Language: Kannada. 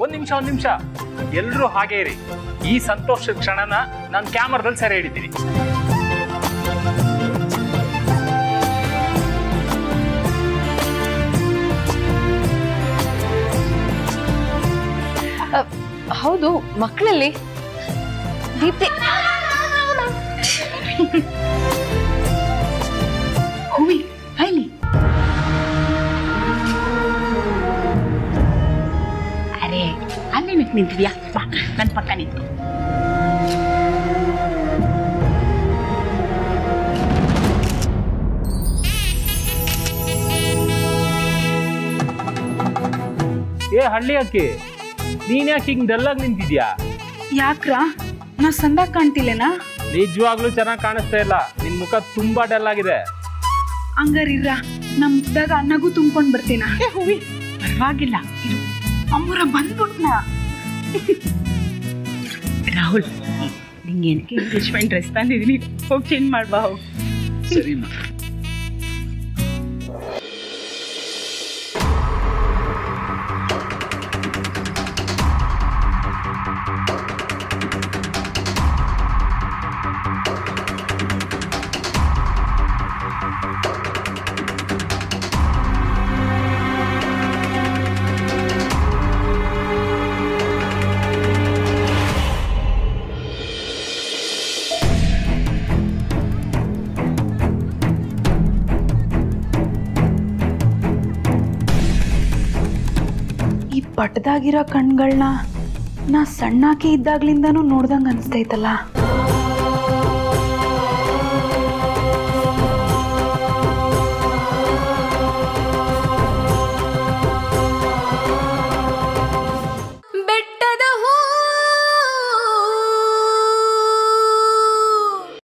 ಒಂದ್ ನಿಮಿಷ ಒಂದ್ ನಿಮಿಷ ಎಲ್ರೂ ಹಾಗೆ ಇರಿ ಈ ಸಂತೋಷದ ಕ್ಷಣನ ನಾನು ಕ್ಯಾಮರಾದಲ್ಲಿ ಸೆರೆ ಹಿಡಿತೀನಿ ಹೌದು ಮಕ್ಕಳಲ್ಲಿ ದೀಪ್ತಿ ಹೂವಿ ಅಲ್ಲಿ ಅರೆ ಅಲ್ಲಿ ನಿಂತಿದ್ಯಾ ಬಾ ನನ್ನ ಪಕ್ಕ ನಿಂತು ಏ ಹಳ್ಳಿ ಅಕ್ಕಿ ನೀನ್ ಯಾಕೆ ಹಿಂಗ್ ಡಲ್ಲಾಗಿ ನಿಂತಿದ್ಯಾ ಯಾಕ್ರಾ ನಾ ಸಂದಾಗ ಕಾಣ್ತಿಲ್ಲೇನಾ ನಿಜವಾಗ್ಲೂ ಚೆನ್ನಾಗಿ ಕಾಣಿಸ್ತಾ ಇಲ್ಲ ನಿನ್ ಮುಖ ತುಂಬಾ ಡಲ್ ಆಗಿದೆ ಹಂಗಾರಿರ್ರ ನಮ್ ಮುಗ್ದಾಗ ಅನ್ನಗೂ ತುಂಬ್ಕೊಂಡ್ ಬರ್ತೀನ ಹೂವಿ ಪರವಾಗಿಲ್ಲ ಇರು. ಅಮ್ಮರ ಬಂದ್ಬಿಟ್ನ ರಾಹುಲ್ ನಿಂಗೆ ಏನಕ್ಕೆ ಎಂಗೇಜ್ಮೆಂಟ್ ಡ್ರೆಸ್ ತಂದಿದ್ದೀನಿ ಹೋಗಿ ಚೇಂಜ್ ಮಾಡ್ಬಾ ಹೋಗಿ ಸರಿ ಈ ಪಟ್ಟದಾಗಿರೋ ಕಣ್ಗಳನ್ನ ನಾ ಸಣ್ಣಾಕಿ ಇದ್ದಾಗ್ಲಿಂದನೂ ನೋಡ್ದಂಗ ಅನ್ಸ್ತೈತಲ್ಲ